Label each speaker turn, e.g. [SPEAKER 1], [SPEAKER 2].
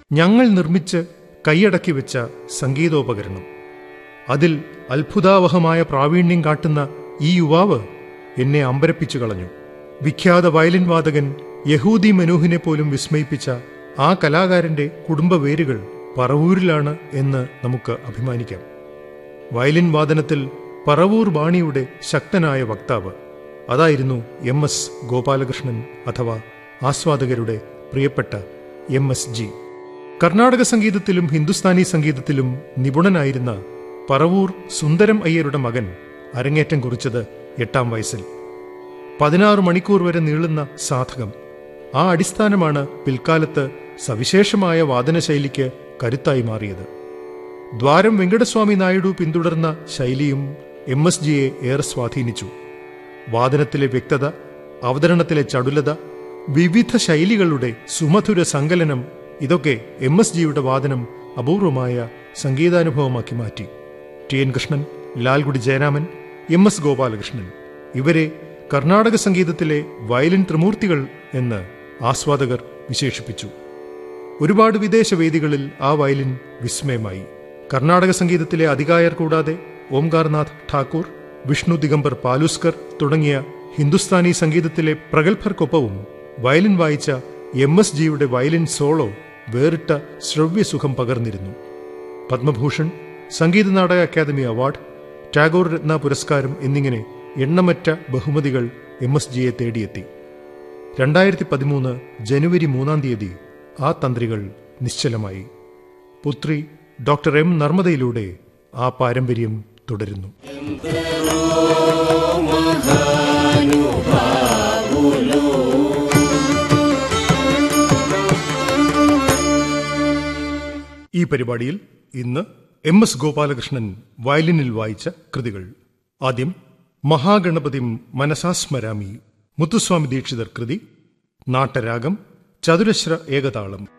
[SPEAKER 1] ഞങ്ങൾ നിർമ്മിച്ച് കൈയടക്കി വെച്ച സംഗീതോപകരണം അതിൽ അത്ഭുതാവഹമായ പ്രാവീണ്യം കാട്ടുന്ന ഈ യുവാവ് എന്നെ അമ്പരപ്പിച്ചു കളഞ്ഞു വിഖ്യാത വയലിൻ വാദകൻ യഹൂദി മനൂഹിനെ പോലും വിസ്മയിപ്പിച്ച ആ കലാകാരന്റെ കുടുംബ വേരുകൾ പറവൂരിലാണ് എന്ന് നമുക്ക് അഭിമാനിക്കാം വയലിൻ വാദനത്തിൽ പറവൂർ ബാണിയുടെ ശക്തനായ വക്താവ് അതായിരുന്നു എം എസ് ഗോപാലകൃഷ്ണൻ അഥവാ ആസ്വാദകരുടെ പ്രിയപ്പെട്ട എം എസ് ജി കർണാടക സംഗീതത്തിലും ഹിന്ദുസ്ഥാനി സംഗീതത്തിലും നിപുണനായിരുന്ന പറവൂർ സുന്ദരം അയ്യരുടെ മകൻ അരങ്ങേറ്റം കുറിച്ചത് എട്ടാം വയസ്സിൽ പതിനാറ് മണിക്കൂർ വരെ നീളുന്ന സാധകം ആ അടിസ്ഥാനമാണ് പിൽക്കാലത്ത് സവിശേഷമായ വാദനശൈലിക്ക് കരുത്തായി മാറിയത് ദ്വാരം വെങ്കടസ്വാമി നായിഡു പിന്തുടർന്ന ശൈലിയും എം എസ് ജിയെ ഏറെ സ്വാധീനിച്ചു വാദനത്തിലെ വ്യക്തത അവതരണത്തിലെ ചടുലത വിവിധ ശൈലികളുടെ സുമധുര സങ്കലനം ഇതൊക്കെ എം എസ് ജിയുടെ വാദനം അപൂർവമായ സംഗീതാനുഭവമാക്കി മാറ്റി T N Krishnan Lalgudi Jayaraman M S Gopalakrishnan ഇവരെ കർണാടക സംഗീതത്തിലെ വയലിൻ ത്രിമൂർത്തികൾ എന്ന് ആസ്വാദകർ വിശേഷിപ്പിച്ചു ഒരുപാട് വിദേശ വേദികളിൽ ആ വയലിൻ വിസ്മയമായി കർണാടക സംഗീതത്തിലെ അധികായർ കൂടാതെ ഓംകാർനാഥ് ഠാക്കൂർ വിഷ്ണു ദിഗംബർ പാലുസ്കർ തുടങ്ങിയ ഹിന്ദുസ്ഥാനി സംഗീതത്തിലെ പ്രഗത്ഭർക്കൊപ്പവും വയലിൻ വായിച്ച എം എസ് ജിയുടെ വയലിൻ സോളോ വേറിട്ട ശ്രവ്യസുഖം പകർന്നിരുന്നു പത്മഭൂഷൺ സംഗീത നാടക അക്കാദമി അവാർഡ് ടാഗോർ രത്ന പുരസ്കാരം എന്നിങ്ങനെ എണ്ണമറ്റ ബഹുമതികൾ എം എസ് ജിയെ തേടിയെത്തി രണ്ടായിരത്തി പതിമൂന്ന് ജനുവരി മൂന്നാം തീയതി ആ തന്ത്രികൾ നിശ്ചലമായി പുത്രി ഡോക്ടർ എം നർമ്മദയിലൂടെ ആ പാരമ്പര്യം തുടരുന്നു ഈ പരിപാടിയിൽ ഇന്ന് എം എസ് ഗോപാലകൃഷ്ണൻ വയലിനിൽ വായിച്ച കൃതികൾ ആദ്യം മഹാഗണപതിം മനസാസ്മരാമി മുത്തുസ്വാമി ദീക്ഷിതർ കൃതി നാട്ടരാഗം ചതുരശ്ര ഏകതാളം